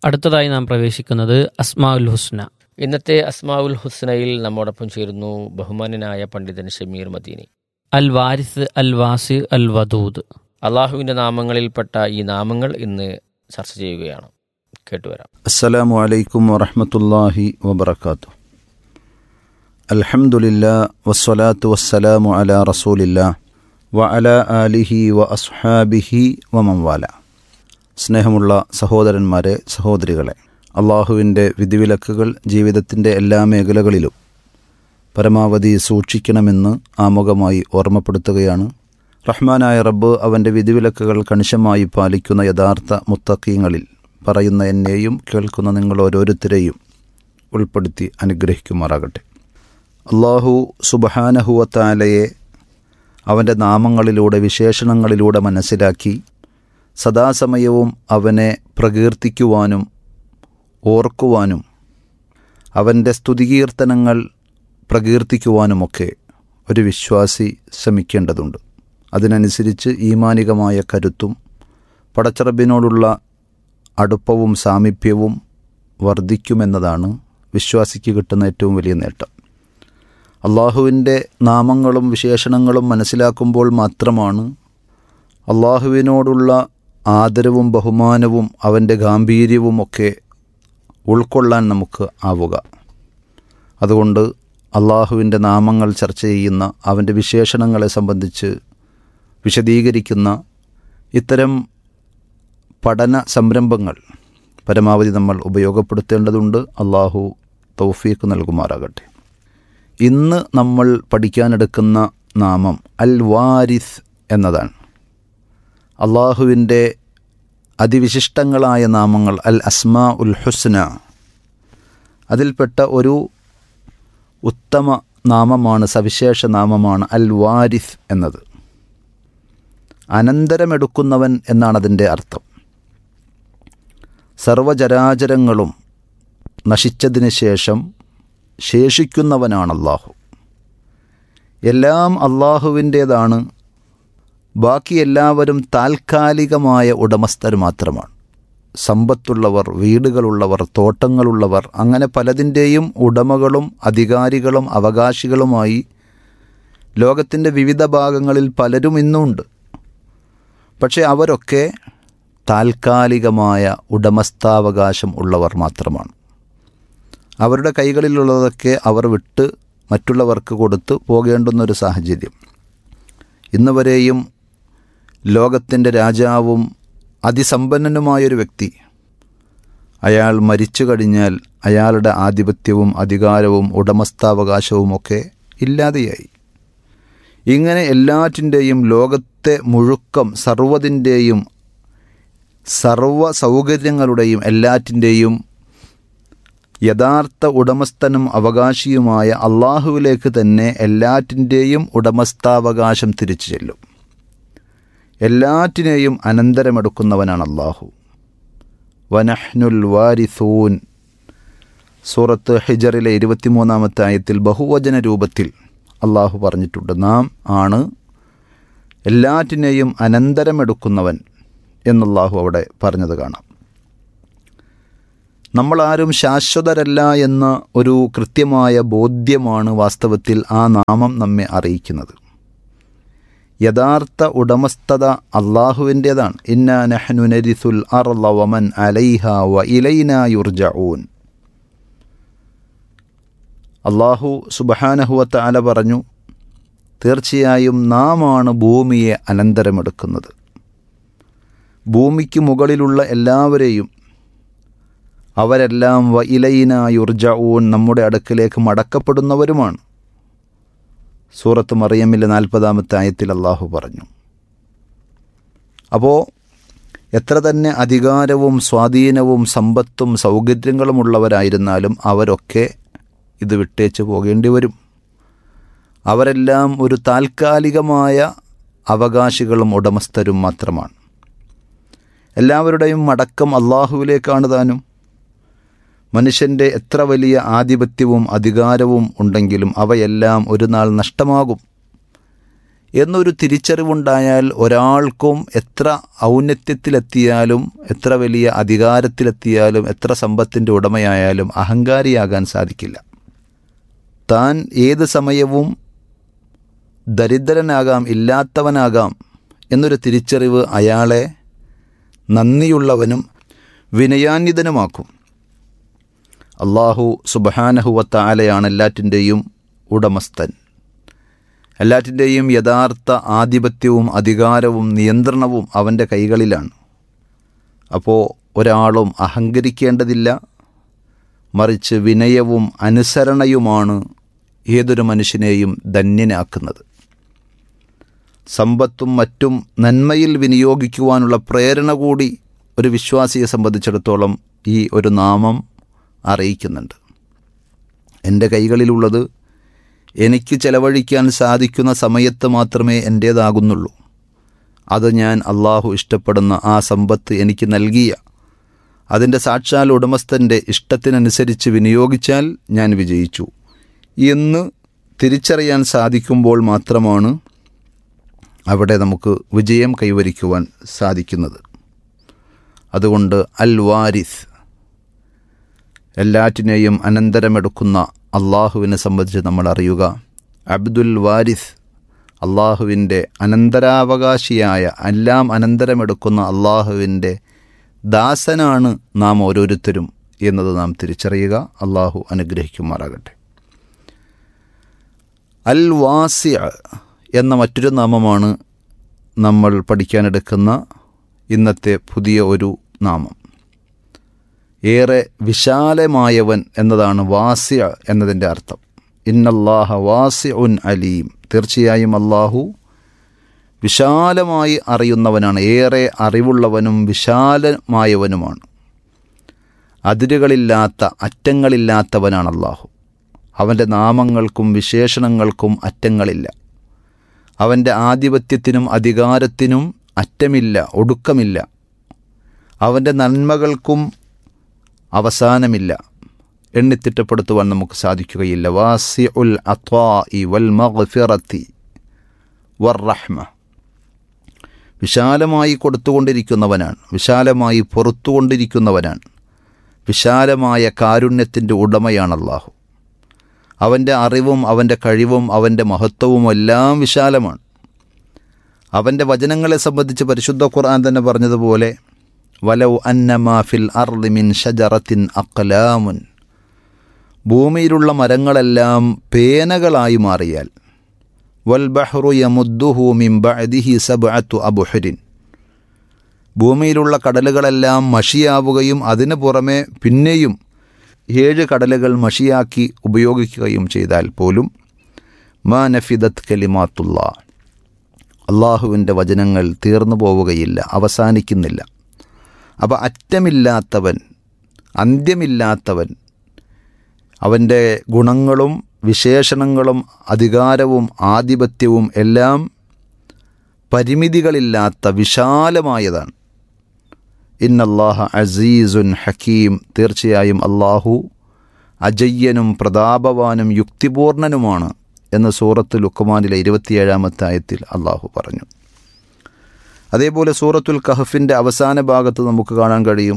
അടുത്തതായി നാം പ്രവേശിക്കുന്നത് അസ്മാ ഉൽ ഹുസ്ന ഇന്നത്തെ അസ്മാവുൽ ഹുസ്നയിൽ നമ്മോടൊപ്പം ചേരുന്നു ബഹുമാനനായ പണ്ഡിതൻ ഷമീർ മദീനി അൽ വാരിസ് അൽ വാസി അൽ വദൂദ് അള്ളാഹുവിൻ്റെ നാമങ്ങളിൽപ്പെട്ട ഈ നാമങ്ങൾ ഇന്ന് ചർച്ച ചെയ്യുകയാണ് കേട്ടുവരാം അസ്സലാമു അലൈക്കും വറഹ്മത്തുള്ളാഹി വബറകാത്തു അൽഹംദുലില്ലാ വസ്സലാത്തു വസ്സലാമു അലാ റസൂലില്ലാ വ അലാ ആലിഹി വ അസ്ഹാബിഹി വ മംവാല സ്നേഹമുള്ള സഹോദരന്മാരെ സഹോദരികളെ അള്ളാഹുവിൻ്റെ വിധിവിലക്കുകൾ ജീവിതത്തിൻ്റെ എല്ലാ മേഖലകളിലും പരമാവധി സൂക്ഷിക്കണമെന്ന് ആമുഖമായി ഓർമ്മപ്പെടുത്തുകയാണ് റഹ്മാനായ റബ്ബ് അവൻ്റെ വിധിവിലക്കുകൾ കണിശമായി പാലിക്കുന്ന യഥാർത്ഥ മുത്തക്കീങ്ങളിൽ പറയുന്ന എന്നെയും കേൾക്കുന്ന നിങ്ങൾ ഓരോരുത്തരെയും ഉൾപ്പെടുത്തി അനുഗ്രഹിക്കുമാറാകട്ടെ അള്ളാഹു സുബഹാനഹുവത്താലയെ അവൻ്റെ നാമങ്ങളിലൂടെ വിശേഷണങ്ങളിലൂടെ മനസ്സിലാക്കി സദാസമയവും അവനെ പ്രകീർത്തിക്കുവാനും ഓർക്കുവാനും അവൻ്റെ സ്തുതികീർത്തനങ്ങൾ പ്രകീർത്തിക്കുവാനുമൊക്കെ ഒരു വിശ്വാസി ശ്രമിക്കേണ്ടതുണ്ട് അതിനനുസരിച്ച് ഈമാനികമായ കരുത്തും പടച്ചറബിനോടുള്ള അടുപ്പവും സാമീപ്യവും വർദ്ധിക്കുമെന്നതാണ് വിശ്വാസിക്ക് കിട്ടുന്ന ഏറ്റവും വലിയ നേട്ടം അള്ളാഹുവിൻ്റെ നാമങ്ങളും വിശേഷണങ്ങളും മനസ്സിലാക്കുമ്പോൾ മാത്രമാണ് അള്ളാഹുവിനോടുള്ള ആദരവും ബഹുമാനവും അവൻ്റെ ഗാംഭീര്യവും ഒക്കെ ഉൾക്കൊള്ളാൻ നമുക്ക് ആവുക അതുകൊണ്ട് അള്ളാഹുവിൻ്റെ നാമങ്ങൾ ചർച്ച ചെയ്യുന്ന അവൻ്റെ വിശേഷണങ്ങളെ സംബന്ധിച്ച് വിശദീകരിക്കുന്ന ഇത്തരം പഠന സംരംഭങ്ങൾ പരമാവധി നമ്മൾ ഉപയോഗപ്പെടുത്തേണ്ടതുണ്ട് അള്ളാഹു തൗഫീഖ് നൽകുമാറാകട്ടെ ഇന്ന് നമ്മൾ പഠിക്കാനെടുക്കുന്ന നാമം അൽ വാരിസ് എന്നതാണ് അള്ളാഹുവിൻ്റെ അതിവിശിഷ്ടങ്ങളായ നാമങ്ങൾ അൽ അസ്മാ ഉൽ ഹുസ്ന അതിൽപ്പെട്ട ഒരു ഉത്തമ നാമമാണ് സവിശേഷ നാമമാണ് അൽ വാരിസ് എന്നത് അനന്തരമെടുക്കുന്നവൻ എന്നാണ് അതിൻ്റെ അർത്ഥം സർവചരാചരങ്ങളും നശിച്ചതിന് ശേഷം ശേഷിക്കുന്നവനാണ് അള്ളാഹു എല്ലാം അള്ളാഹുവിൻ്റേതാണ് ബാക്കി എല്ലാവരും താൽക്കാലികമായ ഉടമസ്ഥർ മാത്രമാണ് സമ്പത്തുള്ളവർ വീടുകളുള്ളവർ തോട്ടങ്ങളുള്ളവർ അങ്ങനെ പലതിൻ്റെയും ഉടമകളും അധികാരികളും അവകാശികളുമായി ലോകത്തിൻ്റെ വിവിധ ഭാഗങ്ങളിൽ പലരും ഇന്നുണ്ട് പക്ഷേ അവരൊക്കെ താൽക്കാലികമായ ഉടമസ്ഥാവകാശം ഉള്ളവർ മാത്രമാണ് അവരുടെ കൈകളിലുള്ളതൊക്കെ അവർ വിട്ട് മറ്റുള്ളവർക്ക് കൊടുത്ത് പോകേണ്ടുന്നൊരു സാഹചര്യം ഇന്ന് വരെയും ലോകത്തിൻ്റെ രാജാവും അതിസമ്പന്നനുമായൊരു വ്യക്തി അയാൾ മരിച്ചു കഴിഞ്ഞാൽ അയാളുടെ ആധിപത്യവും അധികാരവും ഉടമസ്ഥാവകാശവുമൊക്കെ ഇല്ലാതെയായി ഇങ്ങനെ എല്ലാറ്റിൻ്റെയും ലോകത്തെ മുഴുക്കം സർവ്വതിൻ്റെയും സർവ സൗകര്യങ്ങളുടെയും എല്ലാറ്റിൻ്റെയും യഥാർത്ഥ ഉടമസ്ഥനും അവകാശിയുമായ അള്ളാഹുവിലേക്ക് തന്നെ എല്ലാറ്റിൻ്റെയും ഉടമസ്ഥാവകാശം തിരിച്ചു ചെല്ലും എല്ലാറ്റിനെയും അനന്തരമെടുക്കുന്നവനാണ് അള്ളാഹു വനഹ്നുൽ വാരിസൂൻ സൂറത്ത് ഹിജറിലെ ഇരുപത്തിമൂന്നാമത്തെ ആയത്തിൽ ബഹുവചന രൂപത്തിൽ അള്ളാഹു പറഞ്ഞിട്ടുണ്ട് നാം ആണ് എല്ലാറ്റിനെയും അനന്തരമെടുക്കുന്നവൻ എന്നല്ലാഹു അവിടെ പറഞ്ഞത് കാണാം നമ്മളാരും ശാശ്വതരല്ല എന്ന ഒരു കൃത്യമായ ബോധ്യമാണ് വാസ്തവത്തിൽ ആ നാമം നമ്മെ അറിയിക്കുന്നത് യഥാർത്ഥ ഉടമസ്ഥത അള്ളാഹുവിൻ്റേതാണ് ഇന്ന നെഹ്നു നരിസുൽ അർള വമൻ അലൈഹ വ ഇലൈന യുർജഊൻ അള്ളാഹു സുബഹാനഹുവത്ത അല പറഞ്ഞു തീർച്ചയായും നാമാണ് ഭൂമിയെ അനന്തരമെടുക്കുന്നത് ഭൂമിക്ക് മുകളിലുള്ള എല്ലാവരെയും അവരെല്ലാം വ ഇലൈന യുർജഊൻ നമ്മുടെ അടുക്കിലേക്ക് മടക്കപ്പെടുന്നവരുമാണ് സൂറത്ത് മറിയമ്മിലെ നാൽപ്പതാമത്തെ ആയത്തിൽ അള്ളാഹു പറഞ്ഞു അപ്പോൾ എത്ര തന്നെ അധികാരവും സ്വാധീനവും സമ്പത്തും സൗകര്യങ്ങളുമുള്ളവരായിരുന്നാലും അവരൊക്കെ ഇത് വിട്ടേച്ച് പോകേണ്ടി വരും അവരെല്ലാം ഒരു താൽക്കാലികമായ അവകാശികളും ഉടമസ്ഥരും മാത്രമാണ് എല്ലാവരുടെയും മടക്കം അള്ളാഹുവിലേക്കാണ് താനും മനുഷ്യൻ്റെ എത്ര വലിയ ആധിപത്യവും അധികാരവും ഉണ്ടെങ്കിലും അവയെല്ലാം ഒരു നാൾ നഷ്ടമാകും എന്നൊരു തിരിച്ചറിവുണ്ടായാൽ ഒരാൾക്കും എത്ര ഔന്നത്യത്തിലെത്തിയാലും എത്ര വലിയ അധികാരത്തിലെത്തിയാലും എത്ര സമ്പത്തിൻ്റെ ഉടമയായാലും അഹങ്കാരിയാകാൻ സാധിക്കില്ല താൻ ഏത് സമയവും ദരിദ്രനാകാം ഇല്ലാത്തവനാകാം എന്നൊരു തിരിച്ചറിവ് അയാളെ നന്ദിയുള്ളവനും വിനയാന്വിതനുമാക്കും അള്ളാഹു സുബഹാനഹുവത്ത ആലയാണ് എല്ലാറ്റിൻ്റെയും ഉടമസ്ഥൻ എല്ലാറ്റിൻ്റെയും യഥാർത്ഥ ആധിപത്യവും അധികാരവും നിയന്ത്രണവും അവൻ്റെ കൈകളിലാണ് അപ്പോൾ ഒരാളും അഹങ്കരിക്കേണ്ടതില്ല മറിച്ച് വിനയവും അനുസരണയുമാണ് ഏതൊരു മനുഷ്യനെയും ധന്യനാക്കുന്നത് സമ്പത്തും മറ്റും നന്മയിൽ വിനിയോഗിക്കുവാനുള്ള പ്രേരണ കൂടി ഒരു വിശ്വാസിയെ സംബന്ധിച്ചിടത്തോളം ഈ ഒരു നാമം അറിയിക്കുന്നുണ്ട് എൻ്റെ കൈകളിലുള്ളത് എനിക്ക് ചെലവഴിക്കാൻ സാധിക്കുന്ന സമയത്ത് മാത്രമേ എൻ്റേതാകുന്നുള്ളൂ അത് ഞാൻ അള്ളാഹു ഇഷ്ടപ്പെടുന്ന ആ സമ്പത്ത് എനിക്ക് നൽകിയ അതിൻ്റെ സാക്ഷാൽ ഉടമസ്ഥൻ്റെ ഇഷ്ടത്തിനനുസരിച്ച് വിനിയോഗിച്ചാൽ ഞാൻ വിജയിച്ചു എന്ന് തിരിച്ചറിയാൻ സാധിക്കുമ്പോൾ മാത്രമാണ് അവിടെ നമുക്ക് വിജയം കൈവരിക്കുവാൻ സാധിക്കുന്നത് അതുകൊണ്ട് അൽ വാരിസ് എല്ലാറ്റിനെയും അനന്തരമെടുക്കുന്ന അള്ളാഹുവിനെ സംബന്ധിച്ച് നമ്മൾ അറിയുക അബ്ദുൽ വാരിസ് അള്ളാഹുവിൻ്റെ അനന്തരാവകാശിയായ എല്ലാം അനന്തരമെടുക്കുന്ന അള്ളാഹുവിൻ്റെ ദാസനാണ് നാം ഓരോരുത്തരും എന്നത് നാം തിരിച്ചറിയുക അള്ളാഹു അനുഗ്രഹിക്കുമാറാകട്ടെ അൽ വാസിയ എന്ന മറ്റൊരു നാമമാണ് നമ്മൾ പഠിക്കാനെടുക്കുന്ന ഇന്നത്തെ പുതിയ ഒരു നാമം ഏറെ വിശാലമായവൻ എന്നതാണ് വാസ്യ എന്നതിൻ്റെ അർത്ഥം ഇന്നല്ലാഹ വാസ്യ ഉൻ അലീം തീർച്ചയായും അള്ളാഹു വിശാലമായി അറിയുന്നവനാണ് ഏറെ അറിവുള്ളവനും വിശാലമായവനുമാണ് അതിരുകളില്ലാത്ത അറ്റങ്ങളില്ലാത്തവനാണ് അള്ളാഹു അവൻ്റെ നാമങ്ങൾക്കും വിശേഷണങ്ങൾക്കും അറ്റങ്ങളില്ല അവൻ്റെ ആധിപത്യത്തിനും അധികാരത്തിനും അറ്റമില്ല ഒടുക്കമില്ല അവൻ്റെ നന്മകൾക്കും അവസാനമില്ല എണ്ണിത്തിട്ടപ്പെടുത്തുവാൻ നമുക്ക് സാധിക്കുകയില്ല വാസി ഉൽ അത്വാഇ വൽ മഗ്ഫിറത്തി വർ റഹ്മ വിശാലമായി കൊടുത്തുകൊണ്ടിരിക്കുന്നവനാണ് വിശാലമായി പുറത്തുകൊണ്ടിരിക്കുന്നവനാണ് വിശാലമായ കാരുണ്യത്തിൻ്റെ ഉടമയാണ് അള്ളാഹു അവൻ്റെ അറിവും അവൻ്റെ കഴിവും അവൻ്റെ മഹത്വവും എല്ലാം വിശാലമാണ് അവൻ്റെ വചനങ്ങളെ സംബന്ധിച്ച് പരിശുദ്ധ ഖുർആൻ തന്നെ പറഞ്ഞതുപോലെ വലൗ അന്നമാഫിൽ അർലിമിൻ ഷജറത്തിൻ അക്കലാമുൻ ഭൂമിയിലുള്ള മരങ്ങളെല്ലാം പേനകളായി മാറിയാൽ വൽ ബഹ്റു യമുദ്ദുഹു മിൻ ബഅദിഹി സബ്അത്തു അബുഹരിൻ ഭൂമിയിലുള്ള കടലുകളെല്ലാം മഷിയാവുകയും അതിനു പുറമെ പിന്നെയും ഏഴ് കടലുകൾ മഷിയാക്കി ഉപയോഗിക്കുകയും ചെയ്താൽ പോലും മാ നഫിദത്ത് കലിമാത്തുള്ള അള്ളാഹുവിൻ്റെ വചനങ്ങൾ തീർന്നു പോവുകയില്ല അവസാനിക്കുന്നില്ല അപ്പോൾ അറ്റമില്ലാത്തവൻ അന്ത്യമില്ലാത്തവൻ അവൻ്റെ ഗുണങ്ങളും വിശേഷണങ്ങളും അധികാരവും ആധിപത്യവും എല്ലാം പരിമിതികളില്ലാത്ത വിശാലമായതാണ് ഇന്നല്ലാഹ അസീസുൻ ഹക്കീം തീർച്ചയായും അള്ളാഹു അജയ്യനും പ്രതാപവാനും യുക്തിപൂർണനുമാണ് എന്ന് സൂറത്ത് ലുക്കുമാനിലെ ഇരുപത്തിയേഴാമത്തെ ആയത്തിൽ അള്ളാഹു പറഞ്ഞു അതേപോലെ സൂറത്തുൽ കഹഫിൻ്റെ അവസാന ഭാഗത്ത് നമുക്ക് കാണാൻ കഴിയും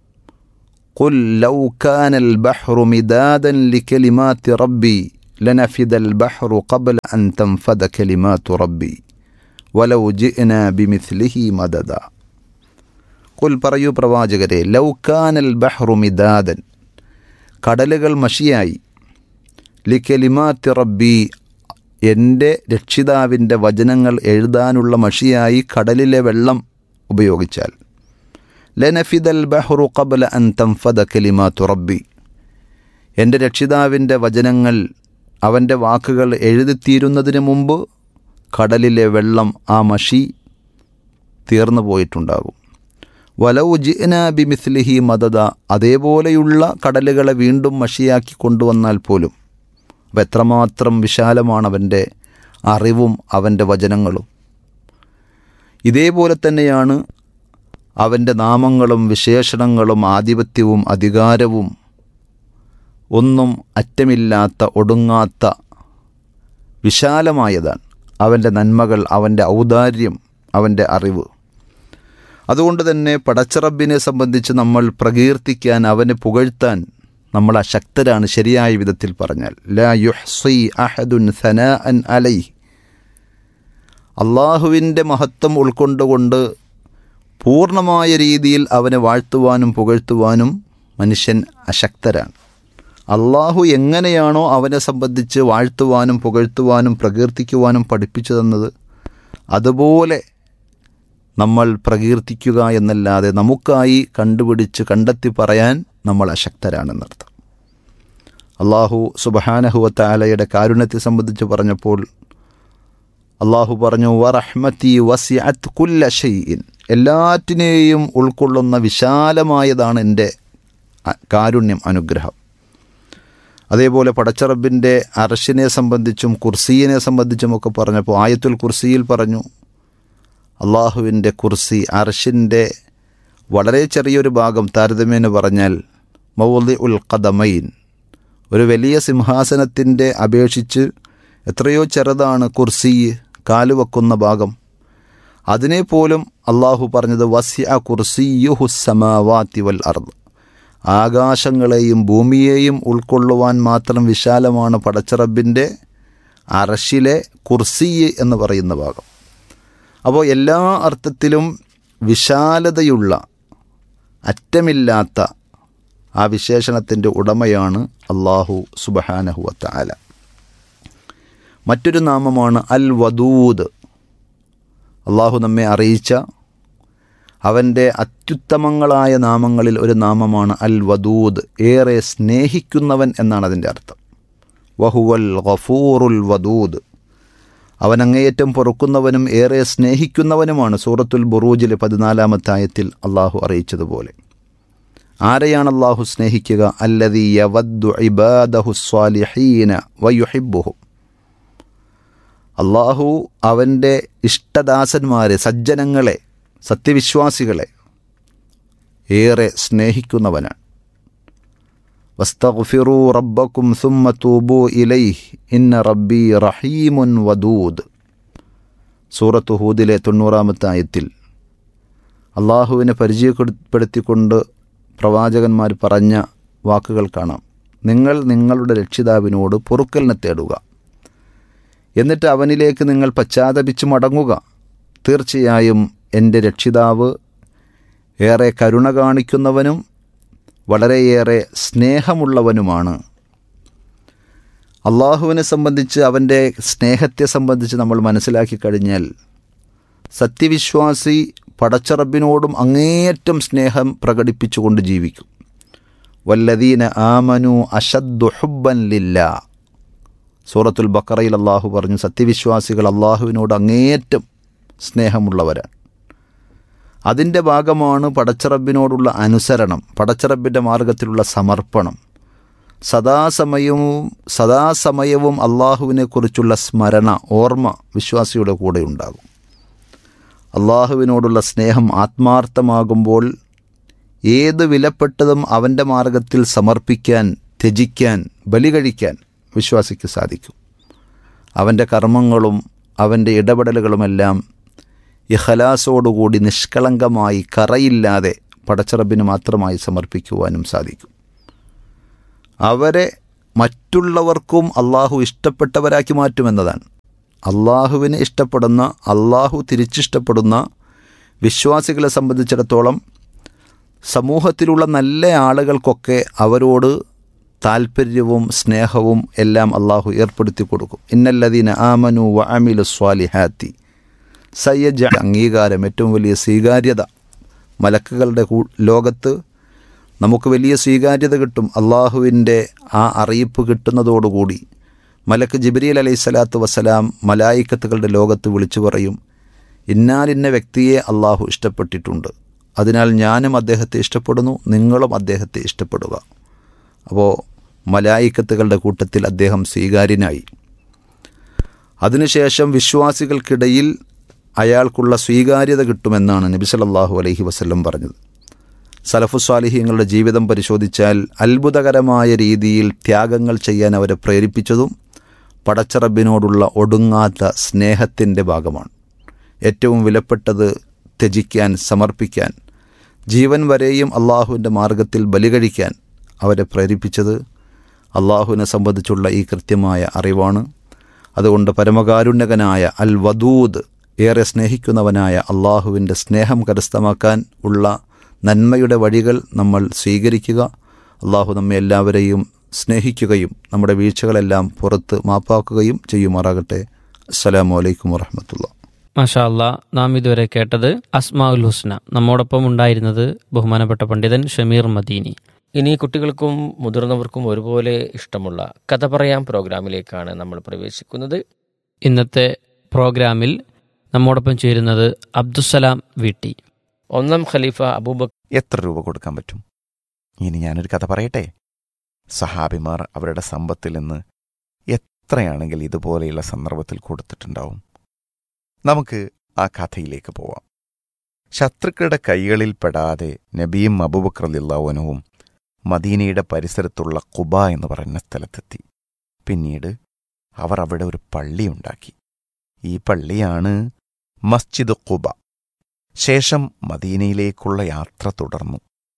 قل لو كان البحر مدادا لكلمات ربي لنفد البحر قبل أن تنفد كلمات ربي ولو جئنا بمثله مددا കുൽ പറയൂ പ്രവാചകരെ ലൗക്കാനൽ ബഹ്റു മിദാദൻ കടലുകൾ മഷിയായി ലിക്കലിമാത്തി റബ്ബി എൻ്റെ രക്ഷിതാവിൻ്റെ വചനങ്ങൾ എഴുതാനുള്ള മഷിയായി കടലിലെ വെള്ളം ഉപയോഗിച്ചാൽ ലനഫിദൽ ബഹ്റു കബല അൻ തംഫദ കലിമാത്തു റബ്ബി എൻ്റെ രക്ഷിതാവിൻ്റെ വചനങ്ങൾ അവൻ്റെ വാക്കുകൾ എഴുതിത്തീരുന്നതിന് മുമ്പ് കടലിലെ വെള്ളം ആ മഷി തീർന്നു പോയിട്ടുണ്ടാകും വലൗ ജിന ബിമിസ്ലിഹി മദദ അതേപോലെയുള്ള കടലുകളെ വീണ്ടും മഷിയാക്കി കൊണ്ടുവന്നാൽ പോലും അപ്പം എത്രമാത്രം വിശാലമാണ് അവൻ്റെ അറിവും അവൻ്റെ വചനങ്ങളും ഇതേപോലെ തന്നെയാണ് അവൻ്റെ നാമങ്ങളും വിശേഷണങ്ങളും ആധിപത്യവും അധികാരവും ഒന്നും അറ്റമില്ലാത്ത ഒടുങ്ങാത്ത വിശാലമായതാണ് അവൻ്റെ നന്മകൾ അവൻ്റെ ഔദാര്യം അവൻ്റെ അറിവ് അതുകൊണ്ട് തന്നെ പടച്ചറബിനെ സംബന്ധിച്ച് നമ്മൾ പ്രകീർത്തിക്കാൻ അവനെ പുകഴ്ത്താൻ നമ്മൾ അശക്തരാണ് ശരിയായ വിധത്തിൽ പറഞ്ഞാൽ ലാ യുഹ്സി അഹദുൻ സന അൻ അലൈ അള്ളാഹുവിൻ്റെ മഹത്വം ഉൾക്കൊണ്ടുകൊണ്ട് പൂർണ്ണമായ രീതിയിൽ അവനെ വാഴ്ത്തുവാനും പുകഴ്ത്തുവാനും മനുഷ്യൻ അശക്തരാണ് അള്ളാഹു എങ്ങനെയാണോ അവനെ സംബന്ധിച്ച് വാഴ്ത്തുവാനും പുകഴ്ത്തുവാനും പ്രകീർത്തിക്കുവാനും പഠിപ്പിച്ചു തന്നത് അതുപോലെ നമ്മൾ പ്രകീർത്തിക്കുക എന്നല്ലാതെ നമുക്കായി കണ്ടുപിടിച്ച് കണ്ടെത്തി പറയാൻ നമ്മൾ അശക്തരാണെന്നർത്ഥം അള്ളാഹു സുബഹാനഹുവത്താലയുടെ കാരുണ്യത്തെ സംബന്ധിച്ച് പറഞ്ഞപ്പോൾ അള്ളാഹു പറഞ്ഞു വറഹ്മത്തി വസിഅത്ത് കുല്ല ഷെയ്യിൻ എല്ലാറ്റിനെയും ഉൾക്കൊള്ളുന്ന വിശാലമായതാണ് എൻ്റെ അ- കാരുണ്യം അനുഗ്രഹം അതേപോലെ പടച്ചറബിൻ്റെ അറഷിനെ സംബന്ധിച്ചും കുർസീനെ സംബന്ധിച്ചുമൊക്കെ പറഞ്ഞപ്പോൾ ആയത്തുൽ കുർസിയിൽ പറഞ്ഞു അള്ളാഹുവിൻ്റെ കുർസി അർഷിൻ്റെ വളരെ ചെറിയൊരു ഭാഗം താരതമ്യേന പറഞ്ഞാൽ മൗലി ഉൽ ഖദമൈൻ ഒരു വലിയ സിംഹാസനത്തിൻ്റെ അപേക്ഷിച്ച് എത്രയോ ചെറുതാണ് കുർസി കാലുവെക്കുന്ന ഭാഗം അതിനെ പോലും അള്ളാഹു പറഞ്ഞത് വസ്യ കുർസിയുഹുസമാവാത്തി വൽ അർദ് ആകാശങ്ങളെയും ഭൂമിയെയും ഉൾക്കൊള്ളുവാൻ മാത്രം വിശാലമാണ് പടച്ചറബിൻ്റെ അറഷിലെ കുർസി എന്ന് പറയുന്ന ഭാഗം അപ്പോൾ എല്ലാ അർത്ഥത്തിലും വിശാലതയുള്ള അറ്റമില്ലാത്ത ആ വിശേഷണത്തിൻ്റെ ഉടമയാണ് അള്ളാഹു സുബഹാനഹുവത്ത ആല മറ്റൊരു നാമമാണ് അൽ വദൂദ് അള്ളാഹു നമ്മെ അറിയിച്ച അവൻ്റെ അത്യുത്തമങ്ങളായ നാമങ്ങളിൽ ഒരു നാമമാണ് അൽ വദൂദ് ഏറെ സ്നേഹിക്കുന്നവൻ എന്നാണ് അതിൻ്റെ അർത്ഥം വഹുവൽ ഗഫൂറുൽ വദൂദ് അവൻ അങ്ങേയറ്റം പൊറുക്കുന്നവനും ഏറെ സ്നേഹിക്കുന്നവനുമാണ് സൂറത്തുൽ ബുറൂജിലെ പതിനാലാമത്തെ ആയത്തിൽ അള്ളാഹു അറിയിച്ചതുപോലെ ആരെയാണ് അള്ളാഹു സ്നേഹിക്കുക അല്ലതി യവദ്ദു ഇബാദഹു സ്വാലിഹീന വയുഹിബുഹു അള്ളാഹു അവൻ്റെ ഇഷ്ടദാസന്മാരെ സജ്ജനങ്ങളെ സത്യവിശ്വാസികളെ ഏറെ സ്നേഹിക്കുന്നവനാണ് വസ്തഗ്ഫിറൂ റബ്ബക്കും സുമ്മ തൂബൂ ഇലൈഹ് ഇന്ന റബ്ബി റഹീമുൻ വദൂദ് സൂറത്ത് ഹൂദിലെ തൊണ്ണൂറാമത്തെ ആയത്തിൽ അള്ളാഹുവിനെ പരിചയപ്പെടുത്തിക്കൊണ്ട് പ്രവാചകന്മാർ പറഞ്ഞ വാക്കുകൾ കാണാം നിങ്ങൾ നിങ്ങളുടെ രക്ഷിതാവിനോട് പൊറുക്കലിനെ തേടുക എന്നിട്ട് അവനിലേക്ക് നിങ്ങൾ പശ്ചാത്തപിച്ച് മടങ്ങുക തീർച്ചയായും എൻ്റെ രക്ഷിതാവ് ഏറെ കരുണ കാണിക്കുന്നവനും വളരെയേറെ സ്നേഹമുള്ളവനുമാണ് അള്ളാഹുവിനെ സംബന്ധിച്ച് അവൻ്റെ സ്നേഹത്തെ സംബന്ധിച്ച് നമ്മൾ മനസ്സിലാക്കി കഴിഞ്ഞാൽ സത്യവിശ്വാസി പടച്ചറബിനോടും അങ്ങേയറ്റം സ്നേഹം പ്രകടിപ്പിച്ചുകൊണ്ട് ജീവിക്കും വല്ലദീന ആമനു അഷദ്ദു ഹുബ്ബൻ ലില്ലാ സൂറത്തുൽ ബക്കറയിൽ അള്ളാഹു പറഞ്ഞു സത്യവിശ്വാസികൾ അള്ളാഹുവിനോട് അങ്ങേയറ്റം സ്നേഹമുള്ളവരാണ് അതിൻ്റെ ഭാഗമാണ് പടച്ചറബിനോടുള്ള അനുസരണം പടച്ചറബിൻ്റെ മാർഗത്തിലുള്ള സമർപ്പണം സദാസമയവും സദാസമയവും അള്ളാഹുവിനെക്കുറിച്ചുള്ള സ്മരണ ഓർമ്മ വിശ്വാസിയുടെ കൂടെ ഉണ്ടാകും അള്ളാഹുവിനോടുള്ള സ്നേഹം ആത്മാർത്ഥമാകുമ്പോൾ ഏത് വിലപ്പെട്ടതും അവൻ്റെ മാർഗത്തിൽ സമർപ്പിക്കാൻ ത്യജിക്കാൻ ബലി കഴിക്കാൻ വിശ്വാസിക്ക് സാധിക്കും അവൻ്റെ കർമ്മങ്ങളും അവൻ്റെ ഇടപെടലുകളുമെല്ലാം ഇഹലാസോടുകൂടി നിഷ്കളങ്കമായി കറയില്ലാതെ പടച്ചറബിന് മാത്രമായി സമർപ്പിക്കുവാനും സാധിക്കും അവരെ മറ്റുള്ളവർക്കും അള്ളാഹു ഇഷ്ടപ്പെട്ടവരാക്കി മാറ്റുമെന്നതാണ് അള്ളാഹുവിന് ഇഷ്ടപ്പെടുന്ന അള്ളാഹു തിരിച്ചിഷ്ടപ്പെടുന്ന വിശ്വാസികളെ സംബന്ധിച്ചിടത്തോളം സമൂഹത്തിലുള്ള നല്ല ആളുകൾക്കൊക്കെ അവരോട് താല്പര്യവും സ്നേഹവും എല്ലാം അള്ളാഹു ഏർപ്പെടുത്തി കൊടുക്കും ഇന്നല്ലദീന ആമനു വ അമിലു സ്വാലിഹാത്തി സയ്യജ അംഗീകാരം ഏറ്റവും വലിയ സ്വീകാര്യത മലക്കുകളുടെ കൂ- ലോകത്ത് നമുക്ക് വലിയ സ്വീകാര്യത കിട്ടും അള്ളാഹുവിൻ്റെ ആ അറിയിപ്പ് കിട്ടുന്നതോടുകൂടി മലക്ക് ജിബ്രീൽ അലൈഹി സ്വലാത്തു വസ്സലാം മലായിക്കത്തുകളുടെ ലോകത്ത് വിളിച്ചു പറയും ഇന്നാലിന്ന വ്യക്തിയെ അള്ളാഹു ഇഷ്ടപ്പെട്ടിട്ടുണ്ട് അതിനാൽ ഞാനും അദ്ദേഹത്തെ ഇഷ്ടപ്പെടുന്നു നിങ്ങളും അദ്ദേഹത്തെ ഇഷ്ടപ്പെടുക അപ്പോൾ മലായിക്കത്തുകളുടെ കൂട്ടത്തിൽ അദ്ദേഹം സ്വീകാര്യനായി അതിനുശേഷം വിശ്വാസികൾക്കിടയിൽ അയാൾക്കുള്ള സ്വീകാര്യത കിട്ടുമെന്നാണ് നബി സല്ലല്ലാഹു അലൈഹി വസല്ലം പറഞ്ഞത് സലഫുസ്വാലിഹ്യങ്ങളുടെ ജീവിതം പരിശോധിച്ചാൽ അത്ഭുതകരമായ രീതിയിൽ ത്യാഗങ്ങൾ ചെയ്യാൻ അവരെ പ്രേരിപ്പിച്ചതും പടച്ചറബിനോടുള്ള ഒടുങ്ങാത്ത സ്നേഹത്തിൻ്റെ ഭാഗമാണ് ഏറ്റവും വിലപ്പെട്ടത് ത്യജിക്കാൻ സമർപ്പിക്കാൻ ജീവൻ വരെയും അള്ളാഹുവിൻ്റെ മാർഗത്തിൽ ബലികഴിക്കാൻ അവരെ പ്രേരിപ്പിച്ചത് അള്ളാഹുവിനെ സംബന്ധിച്ചുള്ള ഈ കൃത്യമായ അറിവാണ് അതുകൊണ്ട് പരമകാരുണ്യകനായ അൽ വദൂദ് ഏറെ സ്നേഹിക്കുന്നവനായ അള്ളാഹുവിൻ്റെ സ്നേഹം കരസ്ഥമാക്കാൻ ഉള്ള നന്മയുടെ വഴികൾ നമ്മൾ സ്വീകരിക്കുക അള്ളാഹു നമ്മെ എല്ലാവരെയും സ്നേഹിക്കുകയും നമ്മുടെ വീഴ്ചകളെല്ലാം പുറത്ത് മാപ്പാക്കുകയും ചെയ്യുമാറാകട്ടെ അസ്സലാമു അലൈക്കും വറഹമത്തുള്ള മാഷാ അല്ലാ നാം ഇതുവരെ കേട്ടത് അസ്മാ ഉൽ ഹുസ്ന നമ്മോടൊപ്പം ഉണ്ടായിരുന്നത് ബഹുമാനപ്പെട്ട പണ്ഡിതൻ ഷമീർ മദീനി ഇനി കുട്ടികൾക്കും മുതിർന്നവർക്കും ഒരുപോലെ ഇഷ്ടമുള്ള കഥ പറയാം പ്രോഗ്രാമിലേക്കാണ് നമ്മൾ പ്രവേശിക്കുന്നത് ഇന്നത്തെ പ്രോഗ്രാമിൽ നമ്മോടൊപ്പം ചേരുന്നത് അബ്ദുസലാം വീട്ടി ഒന്നാം ഖലീഫ അബൂബക്കർ എത്ര രൂപ കൊടുക്കാൻ പറ്റും ഇനി ഞാനൊരു കഥ പറയട്ടെ സഹാബിമാർ അവരുടെ സമ്പത്തിൽ നിന്ന് എത്രയാണെങ്കിൽ ഇതുപോലെയുള്ള സന്ദർഭത്തിൽ കൊടുത്തിട്ടുണ്ടാവും നമുക്ക് ആ കഥയിലേക്ക് പോവാം ശത്രുക്കളുടെ കൈകളിൽ പെടാതെ നബിയും അബൂബക്രലില്ലാവനവും മദീനയുടെ പരിസരത്തുള്ള കുബ എന്ന് പറയുന്ന സ്ഥലത്തെത്തി പിന്നീട് അവർ അവിടെ ഒരു പള്ളി ഉണ്ടാക്കി ഈ പള്ളിയാണ് മസ്ജിദ് കുബ ശേഷം മദീനയിലേക്കുള്ള യാത്ര തുടർന്നു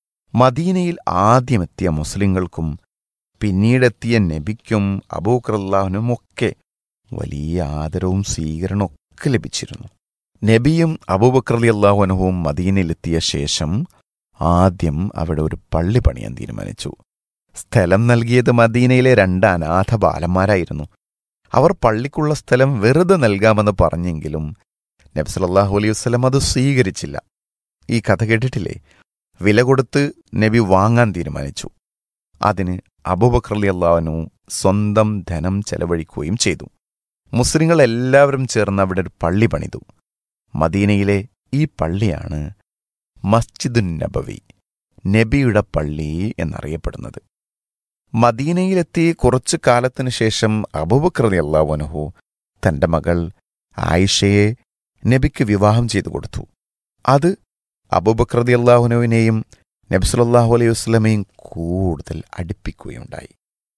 മദീനയിൽ ആദ്യമെത്തിയ മുസ്ലിങ്ങൾക്കും പിന്നീടെത്തിയ നബിക്കും അബൂക്രല്ലാഹുനുമൊക്കെ വലിയ ആദരവും സ്വീകരണവും ഒക്കെ ലഭിച്ചിരുന്നു നബിയും അബൂബക്രലി അള്ളാഹുനഹുവും മദീനയിലെത്തിയ ശേഷം ആദ്യം അവിടെ ഒരു പള്ളി പണിയാൻ തീരുമാനിച്ചു സ്ഥലം നൽകിയത് മദീനയിലെ രണ്ട് അനാഥ ബാലന്മാരായിരുന്നു അവർ പള്ളിക്കുള്ള സ്ഥലം വെറുതെ നൽകാമെന്ന് പറഞ്ഞെങ്കിലും നബ്സലല്ലാഹു അലൈഹി വസ്ലം അത് സ്വീകരിച്ചില്ല ഈ കഥ കേട്ടിട്ടില്ലേ വില കൊടുത്ത് നബി വാങ്ങാൻ തീരുമാനിച്ചു അതിന് അബൂബക്രലി അള്ളാഹുനു സ്വന്തം ധനം ചെലവഴിക്കുകയും ചെയ്തു മുസ്ലിങ്ങൾ എല്ലാവരും ചേർന്ന് അവിടെ ഒരു പള്ളി പണിതു മദീനയിലെ ഈ പള്ളിയാണ് മസ്ജിദുൻ നബവി നബിയുടെ പള്ളി എന്നറിയപ്പെടുന്നത് മദീനയിലെത്തി കുറച്ചു കാലത്തിനു ശേഷം അബൂബക്രലി അള്ളാഹുനഹു തന്റെ മകൾ ആയിഷയെ നബിക്ക് വിവാഹം ചെയ്തു കൊടുത്തു അത് അബൂബക്രതി അള്ളാഹുനുവിനെയും നബ്സുലല്ലാഹു അലൈഹി വസ്ലമയും കൂടുതൽ അടുപ്പിക്കുകയുണ്ടായി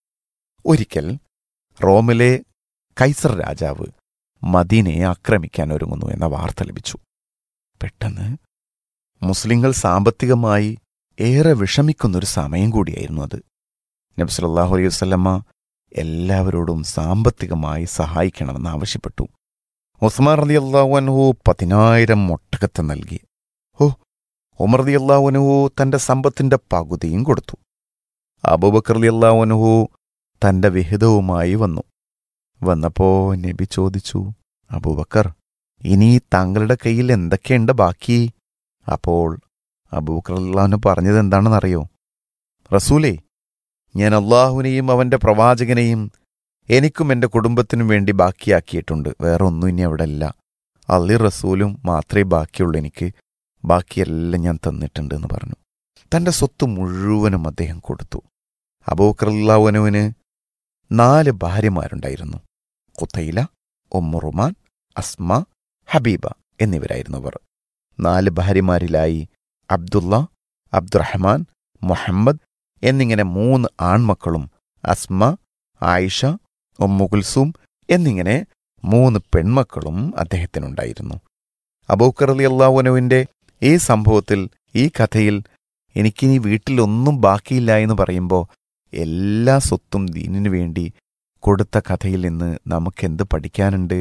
ഒരിക്കൽ റോമിലെ കൈസർ രാജാവ് മദീനയെ ആക്രമിക്കാൻ ഒരുങ്ങുന്നു എന്ന വാർത്ത ലഭിച്ചു പെട്ടെന്ന് മുസ്ലിങ്ങൾ സാമ്പത്തികമായി ഏറെ വിഷമിക്കുന്നൊരു സമയം കൂടിയായിരുന്നു അത് നബ്സുലല്ലാഹു അലൈഹി വസ്ലമ്മ എല്ലാവരോടും സാമ്പത്തികമായി സഹായിക്കണമെന്ന് ആവശ്യപ്പെട്ടു ഉസ്മാൻ റലി അള്ളാഹുഅനുഹു പതിനായിരം ഒട്ടകത്തെ നൽകി ഓ ഉമർ റലി അള്ളാഹുഅനുഹു തന്റെ സമ്പത്തിന്റെ പകുതിയും കൊടുത്തു അബൂബക്കർ റലി അള്ളാഹുഅനുഹു തന്റെ വിഹിതവുമായി വന്നു വന്നപ്പോ നബി ചോദിച്ചു അബൂബക്കർ ഇനി താങ്കളുടെ കയ്യിൽ എന്തൊക്കെയുണ്ട് ബാക്കി അപ്പോൾ അബൂബക്കർ അള്ളാഹുന് പറഞ്ഞത് എന്താണെന്നറിയോ റസൂലേ ഞാൻ അള്ളാഹുവിനെയും അവന്റെ പ്രവാചകനെയും എനിക്കും എൻ്റെ കുടുംബത്തിനും വേണ്ടി ബാക്കിയാക്കിയിട്ടുണ്ട് വേറെ ഒന്നും ഇനി അവിടെ ഇല്ല അള്ളി റസൂലും മാത്രമേ ബാക്കിയുള്ളൂ എനിക്ക് ബാക്കിയെല്ലാം ഞാൻ തന്നിട്ടുണ്ട് എന്ന് പറഞ്ഞു തൻ്റെ സ്വത്ത് മുഴുവനും അദ്ദേഹം കൊടുത്തു അബൂക്കറുല്ലാവനുവിന് നാല് ഭാര്യമാരുണ്ടായിരുന്നു കുത്തയില ഒമ്മുറുമാൻ അസ്മ ഹബീബ എന്നിവരായിരുന്നു അവർ നാല് ഭാര്യമാരിലായി അബ്ദുള്ള അബ്ദുറഹ്മാൻ മുഹമ്മദ് എന്നിങ്ങനെ മൂന്ന് ആൺമക്കളും അസ്മ ആയിഷ ഒമ്മുകുൽസും എന്നിങ്ങനെ മൂന്ന് പെൺമക്കളും അദ്ദേഹത്തിനുണ്ടായിരുന്നു അബൂക്കർ അലി അള്ളാഹുനുവിൻ്റെ ഈ സംഭവത്തിൽ ഈ കഥയിൽ എനിക്കിനി വീട്ടിലൊന്നും ബാക്കിയില്ല എന്ന് പറയുമ്പോൾ എല്ലാ സ്വത്തും ദീനിനു വേണ്ടി കൊടുത്ത കഥയിൽ നിന്ന് നമുക്കെന്ത് പഠിക്കാനുണ്ട്